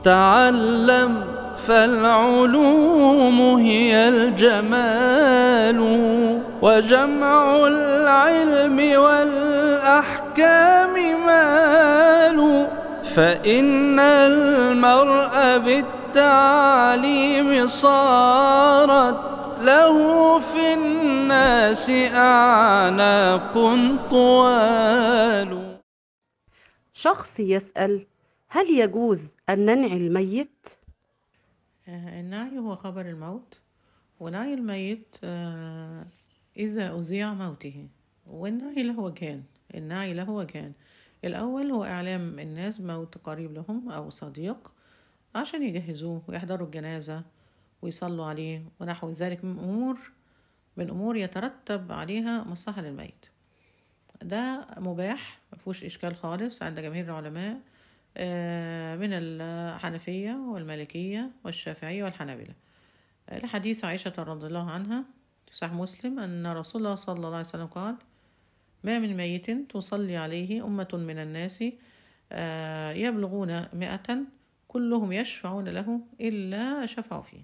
تعلم فالعلوم هي الجمال وجمع العلم والأحكام مال فإن المرء بالتعليم صارت له في الناس أعناق طوال شخص يسأل هل يجوز أن ننعي الميت؟ آه، النعي هو خبر الموت ونعي الميت آه، إذا أذيع موته والنعي له وجهان النعي له وجهان الأول هو إعلام الناس بموت قريب لهم أو صديق عشان يجهزوه ويحضروا الجنازة ويصلوا عليه ونحو ذلك من أمور من أمور يترتب عليها مصلحة للميت ده مباح مفهوش إشكال خالص عند جماهير العلماء آه، من الحنفية والمالكية والشافعية والحنابلة آه، لحديث عائشة رضي الله عنها في صحيح مسلم أن رسول الله صلى الله عليه وسلم قال ما من ميت تصلي عليه أمة من الناس آه، يبلغون مئة كلهم يشفعون له إلا شفعوا فيه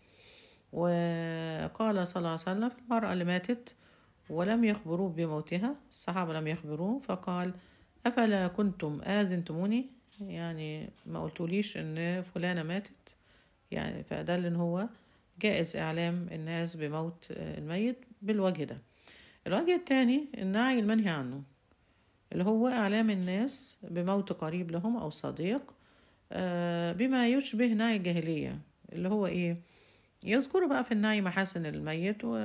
وقال صلى الله عليه وسلم في المرأة اللي ماتت ولم يخبروه بموتها الصحابة لم يخبروه فقال أفلا كنتم آذنتموني يعني ما قلتوليش إن فلانة ماتت يعني فدل إن هو جائز إعلام الناس بموت الميت بالوجه ده الوجه التاني النعي المنهي عنه اللي هو إعلام الناس بموت قريب لهم أو صديق آه، بما يشبه نعي الجاهلية اللي هو إيه يذكروا بقى في النعي محاسن الميت و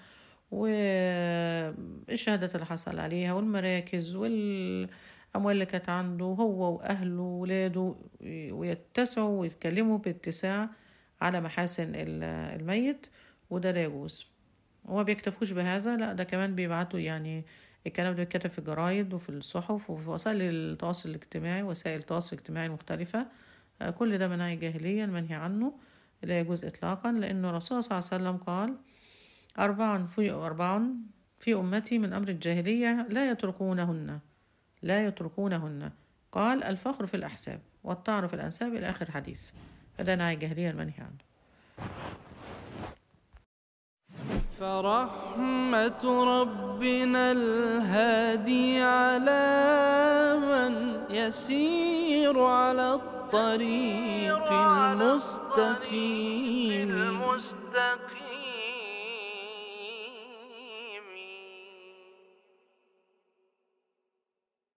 والشهادات اللي حصل عليها والمراكز والأموال اللي كانت عنده هو وأهله وولاده ويتسعوا ويتكلموا باتساع على محاسن ال- الميت وده لا يجوز وما بيكتفوش بهذا لا ده كمان بيبعتوا يعني الكلام ده بيتكتب في الجرايد وفي الصحف وفي وسائل التواصل الاجتماعي وسائل التواصل الاجتماعي المختلفة آه، كل ده منهي جاهليا منهي عنه لا يجوز إطلاقا لأنه الرسول صلى الله عليه وسلم قال أربع في أربع في أمتي من أمر الجاهلية لا يتركونهن لا يتركونهن قال الفخر في الأحساب والطعن في الأنساب إلى آخر حديث فده نهي جاهليا المنهي عنه فرحمة ربنا الهادي على من يسير على الطريق المستقيم